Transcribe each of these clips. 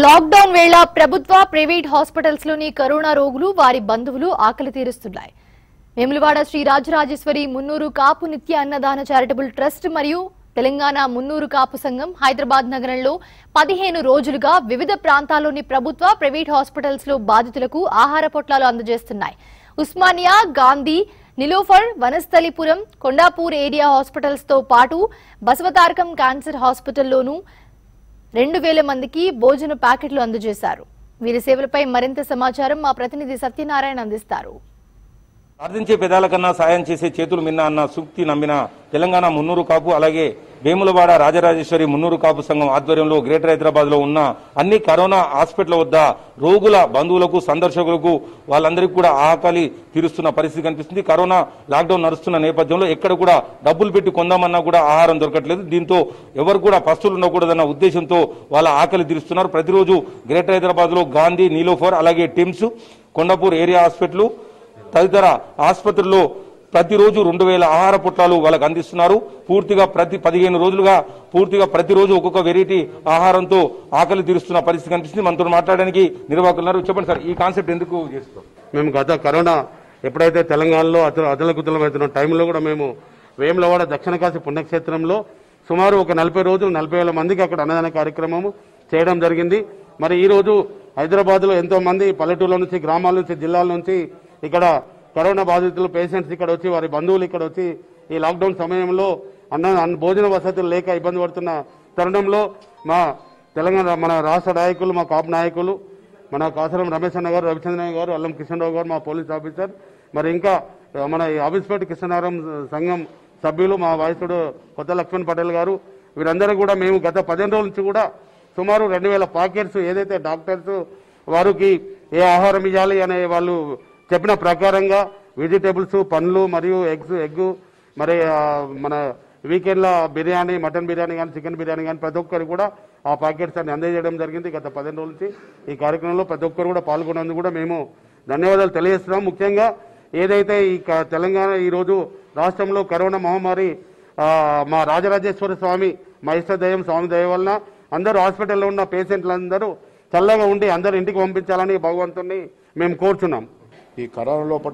lockdown వేళ ప్రభుత్వ private hospitals లోని కరోనా రోగులు వారి బంధువులు ఆకలి తీరుస్తున్నాయి వేములవాడ శ్రీ రాజరాజేశ్వరి మున్నూరు కాపు నిత్య అన్నదాన చారిటబుల్ ట్రస్ట్ మరియు తెలంగాణ మున్నూరు కాపు సంఘం హైదరాబాద్ నగరంలో పదిహేను రోజులుగా వివిధ ప్రాంతాల్లోని ప్రభుత్వ ప్రైవేట్ హాస్పిటల్స్ లో బాధితులకు ఆహార పొట్లాలు అందజేస్తున్నాయి ఉస్మానియా గాంధీ నిలోఫర్ వనస్థలిపురం కొండాపూర్ ఏరియా హాస్పిటల్స్ తో పాటు బసవతారకం క్యాన్సర్ హాస్పిటల్లోనూ రెండు వేల మందికి భోజన ప్యాకెట్లు అందజేశారు వీరి సేవలపై మరింత సమాచారం మా ప్రతినిధి సత్యనారాయణ అందిస్తారు ప్రార్థించే పెదాల కన్నా సాయం చేసే చేతులు మిన్న అన్న సూక్తి నమ్మిన తెలంగాణ మున్నూరు కాపు అలాగే వేములవాడ రాజరాజేశ్వరి మున్నూరు కాపు సంఘం ఆధ్వర్యంలో గ్రేటర్ హైదరాబాద్ లో ఉన్న అన్ని కరోనా హాస్పిటల్ వద్ద రోగుల బంధువులకు సందర్శకులకు వాళ్ళందరికీ కూడా ఆకలి తీరుస్తున్న పరిస్థితి కనిపిస్తుంది కరోనా లాక్డౌన్ నడుస్తున్న నేపథ్యంలో ఎక్కడ కూడా డబ్బులు పెట్టి కొందామన్నా కూడా ఆహారం దొరకట్లేదు దీంతో ఎవరు కూడా పస్తులు ఉండకూడదన్న ఉద్దేశంతో వాళ్ళ ఆకలి తీరుస్తున్నారు ప్రతిరోజు గ్రేటర్ హైదరాబాద్ లో గాంధీ నీలోఫర్ అలాగే టిమ్స్ కొండపూర్ ఏరియా హాస్పిటల్ తదితర ఆసుపత్రుల్లో ప్రతిరోజు రెండు వేల ఆహార పొట్లాలు వాళ్ళకి అందిస్తున్నారు పూర్తిగా ప్రతి పదిహేను రోజులుగా పూర్తిగా ప్రతిరోజు ఒక్కొక్క వెరైటీ ఆహారంతో ఆకలి తీరుస్తున్న పరిస్థితి కనిపిస్తుంది మనతో మాట్లాడడానికి నిర్వాహకులు ఉన్నారు చెప్పండి సార్ ఈ కాన్సెప్ట్ ఎందుకు చేస్తాం మేము గత కరోనా ఎప్పుడైతే తెలంగాణలో అతను అదలకుతలం అవుతున్న టైంలో కూడా మేము వేములవాడ దక్షిణ కాశీ పుణ్యక్షేత్రంలో సుమారు ఒక నలభై రోజులు నలభై వేల మందికి అక్కడ అన్నదాన కార్యక్రమము చేయడం జరిగింది మరి ఈ రోజు హైదరాబాద్లో ఎంతో మంది పల్లెటూరుల నుంచి గ్రామాల నుంచి జిల్లాల నుంచి ఇక్కడ కరోనా బాధితులు పేషెంట్స్ ఇక్కడ వచ్చి వారి బంధువులు ఇక్కడ వచ్చి ఈ లాక్డౌన్ సమయంలో అన్న అన్న భోజన వసతులు లేక ఇబ్బంది పడుతున్న తరుణంలో మా తెలంగాణ మన రాష్ట్ర నాయకులు మా కాపు నాయకులు మన కాసరం రమేష్ అన్న గారు రవిచంద్రన్ గారు అల్లం కిషన్రావు గారు మా పోలీస్ ఆఫీసర్ మరి ఇంకా మన ఈ ఆఫీస్పేట కృష్ణారాం సంఘం సభ్యులు మా వాయసుడు కొత్త లక్ష్మణ్ పటేల్ గారు వీరందరూ కూడా మేము గత పదిహేను రోజుల నుంచి కూడా సుమారు రెండు వేల పాకెట్స్ ఏదైతే డాక్టర్స్ వారికి ఏ ఆహారం ఇవ్వాలి అనే వాళ్ళు చెప్పిన ప్రకారంగా వెజిటేబుల్స్ పండ్లు మరియు ఎగ్స్ ఎగ్ మరి ఆ, మన వీకెండ్లో బిర్యానీ మటన్ బిర్యానీ కానీ చికెన్ బిర్యానీ కానీ ప్రతి ఒక్కరు కూడా ఆ ప్యాకెట్స్ అన్ని అందజేయడం జరిగింది గత పదిహేను రోజుల నుంచి ఈ కార్యక్రమంలో ప్రతి ఒక్కరు కూడా పాల్గొన్నందుకు కూడా మేము ధన్యవాదాలు తెలియజేస్తున్నాం ముఖ్యంగా ఏదైతే ఈ క- తెలంగాణ ఈరోజు రాష్ట్రంలో కరోనా మహమ్మారి ఆ, మా రాజరాజేశ్వర స్వామి మా ఇష్టదైవం స్వామి దయ వలన అందరూ హాస్పిటల్లో ఉన్న పేషెంట్లందరూ చల్లగా ఉండి అందరూ ఇంటికి పంపించాలని భగవంతుణ్ణి మేము కోరుచున్నాం ఈ కరోనా లోపల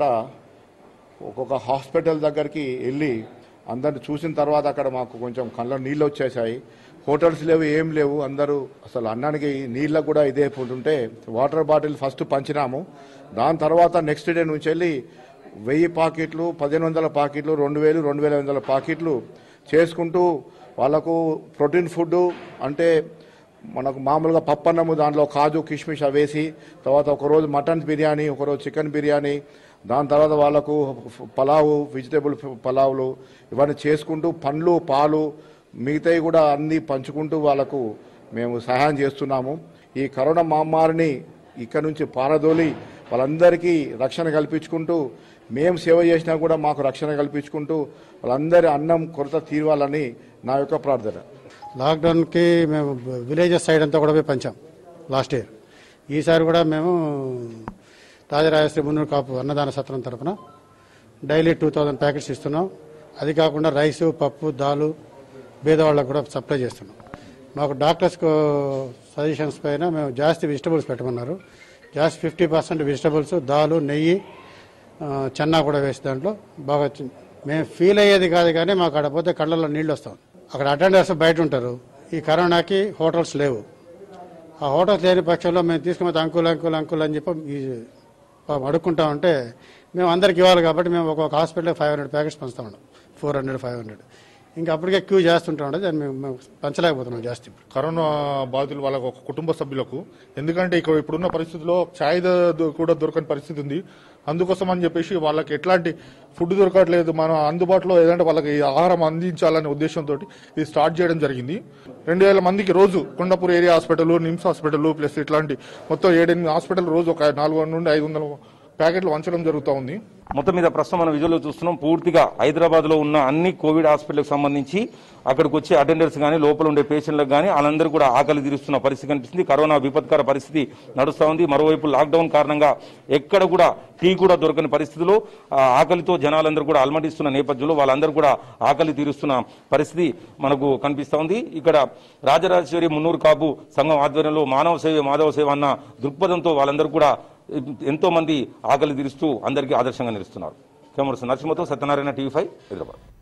ఒక్కొక్క హాస్పిటల్ దగ్గరికి వెళ్ళి అందరిని చూసిన తర్వాత అక్కడ మాకు కొంచెం కళ్ళ నీళ్ళు వచ్చేసాయి హోటల్స్ లేవు ఏం లేవు అందరూ అసలు అన్నానికి నీళ్ళకు కూడా ఇదే ఉంటుంటే వాటర్ బాటిల్ ఫస్ట్ పంచినాము దాని తర్వాత నెక్స్ట్ డే నుంచి వెళ్ళి వెయ్యి పాకెట్లు పదిహేను వందల పాకెట్లు రెండు వేలు రెండు వేల వందల పాకెట్లు చేసుకుంటూ వాళ్ళకు ప్రోటీన్ ఫుడ్ అంటే మనకు మామూలుగా పప్పన్నము దాంట్లో కాజు కిష్మిష్ అవేసి తర్వాత ఒకరోజు మటన్ బిర్యానీ ఒకరోజు చికెన్ బిర్యానీ దాని తర్వాత వాళ్ళకు పలావు వెజిటేబుల్ పలావులు ఇవన్నీ చేసుకుంటూ పండ్లు పాలు మిగతాయి కూడా అన్నీ పంచుకుంటూ వాళ్ళకు మేము సహాయం చేస్తున్నాము ఈ కరోనా మహమ్మారిని ఇక్కడ నుంచి పారదోలి వాళ్ళందరికీ రక్షణ కల్పించుకుంటూ మేము సేవ చేసినా కూడా మాకు రక్షణ కల్పించుకుంటూ వాళ్ళందరి అన్నం కొరత తీరవాలని నా యొక్క ప్రార్థన లాక్డౌన్కి మేము విలేజెస్ సైడ్ అంతా కూడా పోయి పంచాం లాస్ట్ ఇయర్ ఈసారి కూడా మేము రాజరాజశ్రీ మున్నూరు కాపు అన్నదాన సత్రం తరఫున డైలీ టూ థౌజండ్ ప్యాకెట్స్ ఇస్తున్నాం అది కాకుండా రైసు పప్పు దాలు బీదవాళ్ళకు కూడా సప్లై చేస్తున్నాం మాకు డాక్టర్స్ సజెషన్స్ పైన మేము జాస్తి వెజిటబుల్స్ పెట్టమన్నారు జాస్తి ఫిఫ్టీ పర్సెంట్ వెజిటబుల్స్ దాలు నెయ్యి ఆ, చెన్నా కూడా వేసి దాంట్లో బాగా వచ్చి- మేము ఫీల్ అయ్యేది కాదు కానీ మాకు అక్కడ పోతే కళ్ళల్లో నీళ్ళు వస్తాం అక్కడ అటెండర్స్ బయట ఉంటారు ఈ కరోనాకి హోటల్స్ లేవు ఆ హోటల్స్ లేని పక్షంలో మేము తీసుకుని అంకుల్ అంకుల్ అంకుల్ అని చెప్పి ఈ పాపం అడుక్కుంటా ఉంటే మేము అందరికి ఇవ్వాలి కాబట్టి మేము ఒక్కొక్క హాస్పిటల్ ఫైవ్ హండ్రెడ్ ప్యాకెట్స్ పంచుతా ఉన్నాం ఫోర్ హండ్రెడ్ ఫైవ్ హండ్రెడ్ ఇంకా అప్పటికే క్యూ చేస్తుంటా ఉండే దాన్ని మేము మేము పంచలేకపోతున్నాం జాస్తి ఇప్పుడు కరోనా బాధితులు వాళ్ళ ఒక కుటుంబ సభ్యులకు ఎందుకంటే ఇక్కడ ఇప్పుడున్న పరిస్థితిలో ఛాయ్ ద- ద- కూడా దొరకని పరిస్థితి ఉంది అందుకోసం అని చెప్పేసి వాళ్ళకి ఎట్లాంటి ఫుడ్ దొరకట్లేదు మనం అందుబాటులో ఏదంటే వాళ్ళకి ఈ ఆహారం అందించాలనే ఉద్దేశంతో ఇది స్టార్ట్ చేయడం జరిగింది రెండు వేల మందికి రోజు Kondapur area hospital NIMS hospital plus ఇట్లాంటి మొత్తం ఏడెనిమిది హాస్పిటల్ రోజు ఒక నాలుగు వందల నుండి ఐదు వందల ప్యాకెట్లు వంచడం జరుగుతూ ఉంది మొత్తం మీద ప్రస్తుతం మనం విజువల్లో చూస్తున్నాం పూర్తిగా హైదరాబాద్ లో ఉన్న అన్ని కోవిడ్ హాస్పిటల్కి సంబంధించి అక్కడికి వచ్చే అటెండర్స్ కానీ లోపల ఉండే పేషెంట్లకు కానీ వాళ్ళందరూ కూడా ఆకలి తీరుస్తున్న పరిస్థితి కనిపిస్తుంది కరోనా విపత్కర పరిస్థితి నడుస్తూ ఉంది మరోవైపు లాక్డౌన్ కారణంగా ఎక్కడ కూడా టీ కూడా దొరకని పరిస్థితిలో ఆ ఆకలితో జనాలందరూ కూడా అలమటిస్తున్న నేపథ్యంలో వాళ్ళందరూ కూడా ఆకలి తీరుస్తున్న పరిస్థితి మనకు కనిపిస్తూ ఉంది ఇక్కడ రాజరాజేశ్వరి మున్నూరు కాపు సంఘం ఆధ్వర్యంలో మానవ సేవ మాధవ సేవ అన్న దృక్పథంతో వాళ్ళందరూ కూడా ఎంతో మంది ఆకలి తీరుస్తూ అందరికీ ఆదర్శంగా నిలుస్తున్నారు కెమెరా నరసింహతో సత్యనారాయణ టీవీ ఫైవ్ హైదరాబాద్